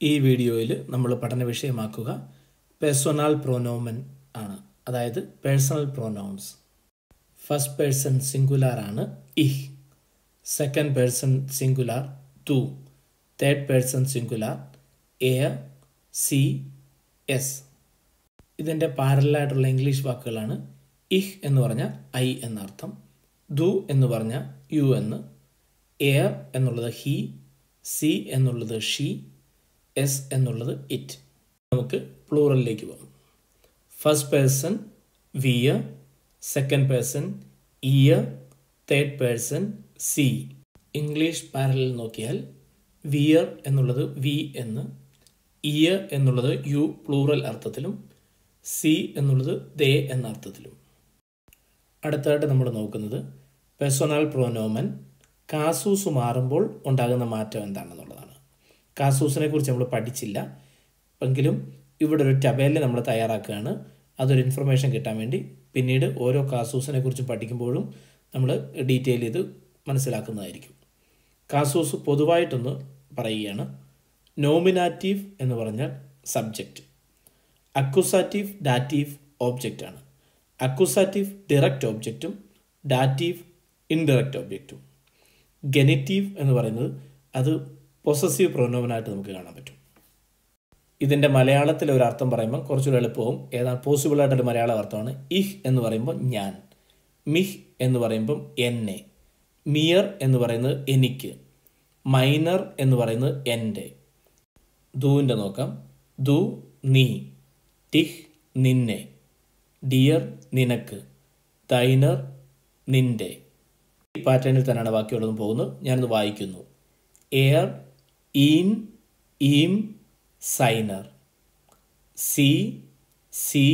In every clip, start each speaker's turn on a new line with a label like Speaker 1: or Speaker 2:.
Speaker 1: ഈ വീഡിയോയിൽ നമ്മൾ പഠന വിഷയമാക്കുക പേഴ്സണൽ പ്രോനോമൻ ആണ് അതായത് personal pronouns first person singular ആണ് ഇഹ് സെക്കൻഡ് പേഴ്സൺ സിംഗുലാർ ടു തേർഡ് പേഴ്സൺ സിംഗുലാർ എയർ സി എസ് ഇതിൻ്റെ പാരലായിട്ടുള്ള ഇംഗ്ലീഷ് വാക്കുകളാണ് ഇഹ് എന്ന് പറഞ്ഞാൽ ഐ എന്നർത്ഥം ദു എന്ന് പറഞ്ഞാൽ യു എന്ന് എയർ എന്നുള്ളത് ഹി സി എന്നുള്ളത് ഷീ എസ് എന്നുള്ളത് ഇറ്റ് നമുക്ക് പ്ലൂറലിലേക്ക് പോകാം ഫസ്റ്റ് പേഴ്സൺ വിയർ സെക്കൻഡ് പേഴ്സൺ ഇയർ തേർഡ് പേഴ്സൺ സി ഇംഗ്ലീഷ് പാരലിൽ നോക്കിയാൽ വിയർ എന്നുള്ളത് വി എന്ന് ഇയർ എന്നുള്ളത് യു പ്ലൂറൽ അർത്ഥത്തിലും സി എന്നുള്ളത് ദേ എന്ന അർത്ഥത്തിലും അടുത്തതായിട്ട് നമ്മൾ നോക്കുന്നത് പേഴ്സണൽ പ്രോനോമൻ കാസൂസ് മാറുമ്പോൾ ഉണ്ടാകുന്ന മാറ്റം എന്താണെന്നുള്ളതാണ് കാസൂസിനെ കുറിച്ച് നമ്മൾ പഠിച്ചില്ല എങ്കിലും ഇവിടെ ഒരു ടബേലിൽ നമ്മൾ തയ്യാറാക്കുകയാണ് അതൊരു ഇൻഫർമേഷൻ കിട്ടാൻ വേണ്ടി പിന്നീട് ഓരോ കാസൂസിനെ കുറിച്ച് പഠിക്കുമ്പോഴും നമ്മൾ ഡീറ്റെയിൽ ചെയ്ത് മനസ്സിലാക്കുന്നതായിരിക്കും കാസൂസ് പൊതുവായിട്ടൊന്ന് പറയുകയാണ് നോമിനാറ്റീവ് എന്ന് പറഞ്ഞാൽ സബ്ജക്റ്റ് അക്യുസാറ്റീവ് ഡാറ്റീവ് ഓബ്ജക്റ്റ് ആണ് അക്യുസാറ്റീവ് ഡയറക്റ്റ് ഓബ്ജക്റ്റും ഡാറ്റീവ് ഇൻഡയറക്റ്റ് ഓബ്ജക്റ്റും ഗെനറ്റീവ് എന്ന് പറയുന്നത് അത് പൊസസീവ് പ്രൊനോമനായിട്ട് നമുക്ക് കാണാൻ പറ്റും ഇതിൻ്റെ മലയാളത്തിലെ ഒരു അർത്ഥം പറയുമ്പോൾ കുറച്ചുകൂടെ എളുപ്പവും ഏതാണ് പോസിബിൾ ആയിട്ടൊരു മലയാള അർത്ഥമാണ് ഇഹ് എന്ന് പറയുമ്പോൾ ഞാൻ മിഹ് എന്ന് പറയുമ്പം എന്നെ മിയർ എന്ന് പറയുന്നത് എനിക്ക് മൈനർ എന്ന് പറയുന്നത് എൻ്റെ ദൂവിൻ്റെ നോക്കാം ദു നീ ടിഹ് നിന്നെ ഡിയർ നിനക്ക് തൈനർ നിന്റെ ഈ പാറ്റേണിൽ തന്നെയാണ് ബാക്കിയുള്ളതും പോകുന്നത് ഞാനത് വായിക്കുന്നു എയർ ഈൻ ഈം സൈനർ സി സി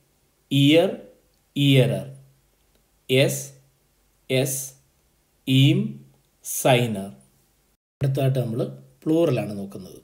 Speaker 1: ഇയർ ഇയറർ എസ് എസ് ഈം സൈനർ അടുത്തായിട്ട് നമ്മൾ പ്ലൂറലാണ് നോക്കുന്നത്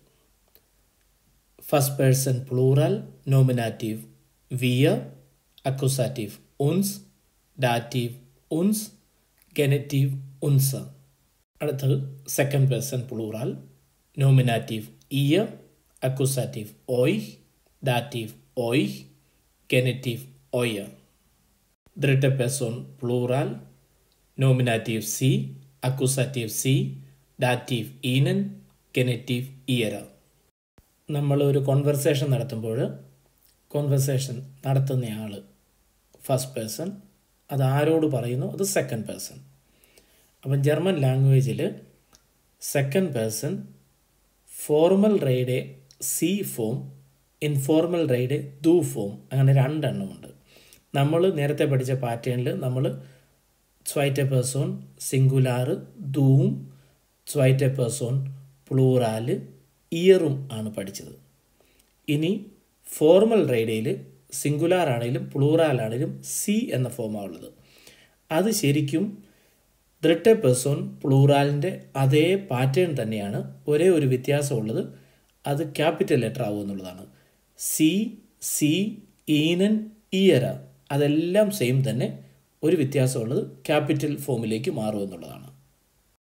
Speaker 1: ഫസ്റ്റ് പേഴ്സൺ പ്ലൂറൽ നോമിനാറ്റീവ് വിയർ അക്യുസാറ്റീവ് ഉൻസ് ഡാറ്റീവ് ഉൻസ് ഗെനറ്റീവ് ഉൻസ അടുത്തത് സെക്കൻഡ് പേഴ്സൺ പ്ലൂറൽ നോമിനാറ്റീവ് ഇയർ അക്യുസാറ്റീവ് ഓയ് ഡാറ്റീവ് ഓയ് ഗെനറ്റീവ് ഒയർ dritte person plural nominativ si accusativ si dative ഈനൻ ഗെനറ്റീവ് ഇയര നമ്മൾ ഒരു കോൺവെർസേഷൻ നടത്തുമ്പോൾ കോൺവെർസേഷൻ നടത്തുന്നയാൾ ഫസ്റ്റ് പേഴ്സൺ അത് ആരോട് പറയുന്നു അത് സെക്കൻഡ് പേഴ്സൺ അപ്പം ജർമ്മൻ ലാംഗ്വേജിൽ സെക്കൻഡ് പേഴ്സൺ ഫോർമൽ റൈഡെ സി ഫോം ഇൻഫോർമൽ റൈഡെ ദു ഫോം അങ്ങനെ രണ്ടെണ്ണമുണ്ട് നമ്മൾ നേരത്തെ പഠിച്ച പാറ്റേണിൽ നമ്മൾ സ്വൈറ്റ പേഴ്സോൺ സിംഗുലാർ ദൂവും സ്വൈറ്റ പേഴ്സോൺ പ്ലൂറാല് ഇയറും ആണ് പഠിച്ചത് ഇനി ഫോർമൽ റൈഡയിൽ സിംഗുലാർ ആണെങ്കിലും പ്ലൂറാൽ ആണെങ്കിലും സി എന്ന ഫോമാണ് ഉള്ളത് അത് ശരിക്കും ദ്രിട്ടെ പേഴ്സോൺ പ്ലൂറാലിൻ്റെ അതേ പാറ്റേൺ തന്നെയാണ് ഒരേ ഒരു വ്യത്യാസമുള്ളത് അത് ക്യാപിറ്റൽ ലെറ്റർ ആവും എന്നുള്ളതാണ് സി സി ഈനൻ ഇയര അതെല്ലാം സെയിം തന്നെ ഒരു വ്യത്യാസമുള്ളത് ക്യാപിറ്റൽ ഫോമിലേക്ക് മാറും എന്നുള്ളതാണ്